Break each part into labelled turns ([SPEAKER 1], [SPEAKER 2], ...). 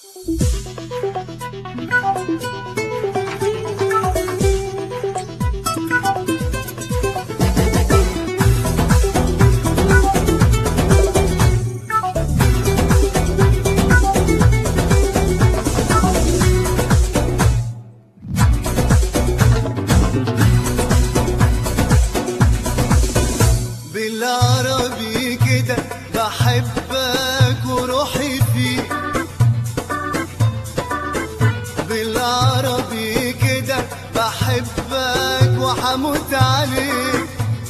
[SPEAKER 1] بالعربي كده بحبك وروحي فيك بالعربي كده بحبك وحموت عليك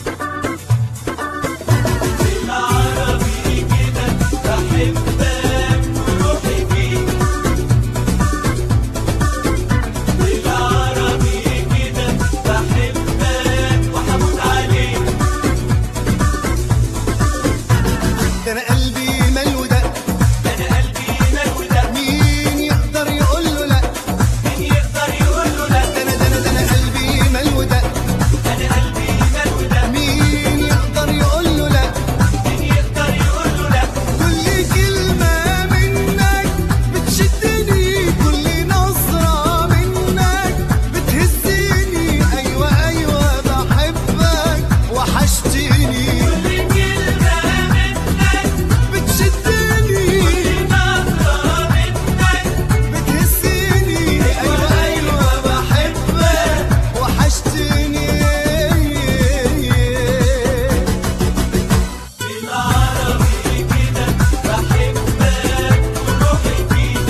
[SPEAKER 2] بالعربي كده بحبك وروحي فيك بالعربي كده بحبك وحموت عليك
[SPEAKER 1] ده انا قلبي ملو ده
[SPEAKER 2] ده انا قلبي ملو ده
[SPEAKER 1] مين يقدر يقول له لا
[SPEAKER 2] مين يقدر يقول له لا
[SPEAKER 1] ده انا ده انا ده انا قلبي ملو ده
[SPEAKER 2] ده انا قلبي ملو ده
[SPEAKER 1] مين يقدر يقول له لا
[SPEAKER 2] مين يقدر يقول له لا
[SPEAKER 1] كل كلمة منك بتشدني كل نظرة منك بتهزني أيوة أيوة بحبك وحشتني
[SPEAKER 2] كل كلمة منك
[SPEAKER 1] بتشدني
[SPEAKER 2] نظرة منك
[SPEAKER 1] بتهزني أيوة أيوة بحبك وحشتني
[SPEAKER 2] بالعربي كده بحبك وروحي فيك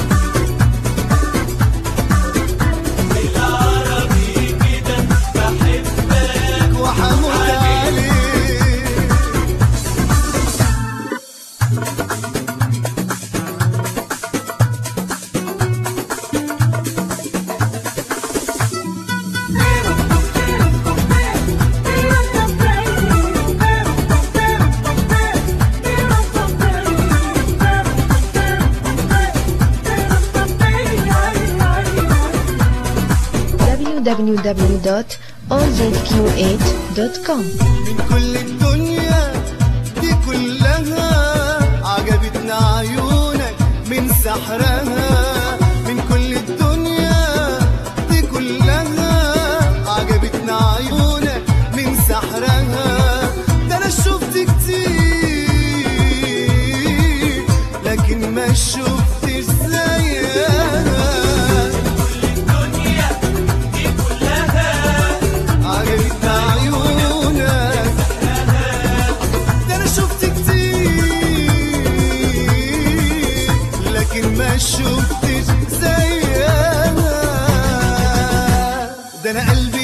[SPEAKER 2] بالعربي كده بحبك
[SPEAKER 1] وحموت عليك
[SPEAKER 3] www.allzq8.com
[SPEAKER 1] من كل الدنيا دي كلها عجبتنا عيونك من سحرها من كل الدنيا دي كلها عجبتنا عيونك من سحرها ده انا شفت كتير لكن ما شفتش زيها
[SPEAKER 2] الدنيا دي كلها
[SPEAKER 1] عجبتنا عيونك ده انا شفت كتير لكن ما شفتش زيها ده انا قلبي